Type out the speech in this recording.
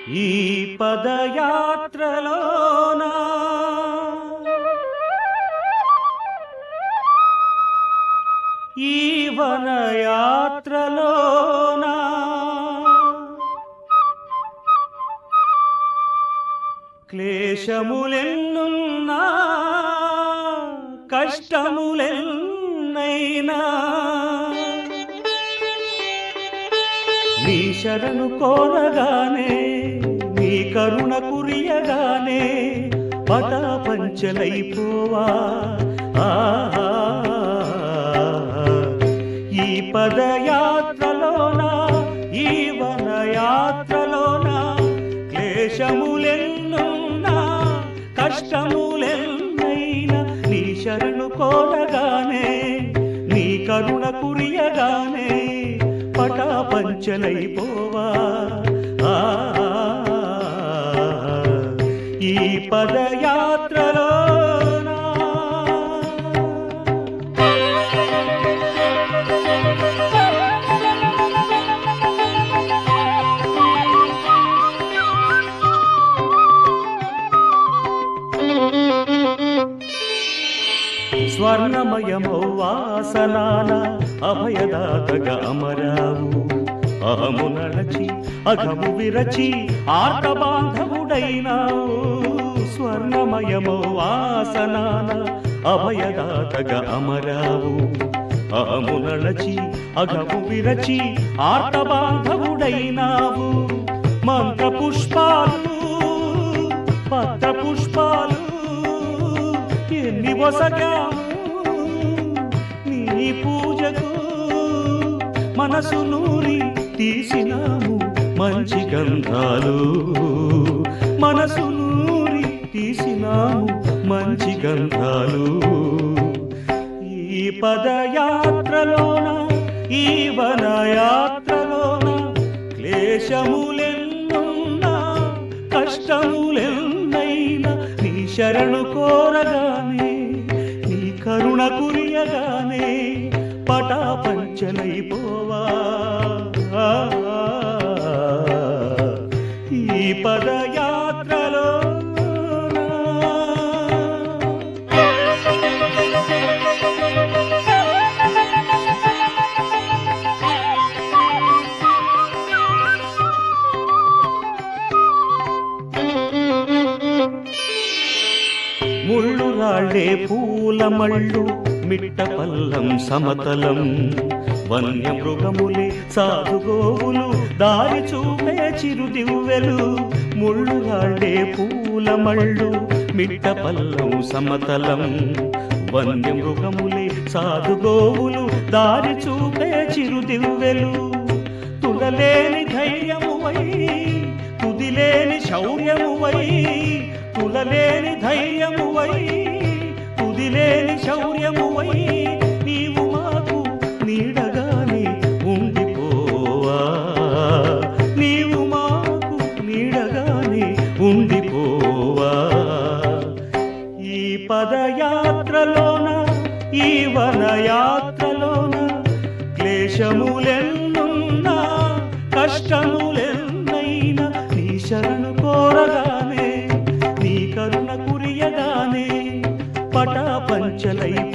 ఈ పదయాత్రలోనా ఈ వనయాత్రలోనా క్లేశములెన్నున్నా కష్టములెన్నైనా నీ శరణు కోరగానే నీ కరుణ కురియగానే పట పంచలైపోవా ఆ, ఈ పదయాత్రలోన ఈ వనయాత్రలోన క్లేశములెన్నున్నా కష్టములెన్నైనా నీ శరణు కోరగానే నీ కరుణ కురియగానే పటా పంచలైపోవా ఆ, ఈ పదయాత్రలోనా స్వర్ణమయమౌ వాసనాన అభయదాతగా అమరావు అహము నడచి అఘము విరచి ఆర్త బాంధవుడైనావు స్వర్ణమయమౌ వాసనాన అభయదాతగా అమరావు అహము నడచి అఘము విరచి ఆర్త బాంధవుడైనావు మంత్ర పుష్పాలు పత్ర పుష్పాలు ఎన్ని వసగాము నీ పూజకు మనసు నూరి తీసినాము మంచి గంధాలు మనసు నూరి తీసినాము మంచి గంధాలు ఈ పదయాత్రలోన ఈ వనయాత్రలోన క్లేశములెన్నున్నా కష్టములెన్నైనా నీ శరణు కోరగానే నీ కరుణ కురియగానే పటా పంచలైపోవా ఈ పదయాత్రలో ముళ్ళు రాళ్ళే పూల మళ్ళు మిట్ట పల్లం సమతలం వన్య మృగములే సాధుగోవులు దారి చూపే చిరుదివ్వెలు ముళ్ళు రాళ్ళే పూల మళ్ళు మిట్ట పల్లం సమతలం వన్య మృగములే సాధుగోవులు దారి చూపే చిరుదివ్వెలు తులలేని ధైర్యమువై తుదిలేని శౌర్యమువై తులలేని ధైర్యమువై తుదిలేని శౌర్యమువై నీవు మాకు నీడగానే ఉండిపోవా నీవు మాకు నీడగానే ఉండిపోవా ఈ పదయాత్రలోన ఈ వనయాత్రలోన క్లేశములెన్నున్నా కష్టములెన్నైనా నీ శరణు కోరగానే నీ కరుణ కురియగానే పటా పంచలై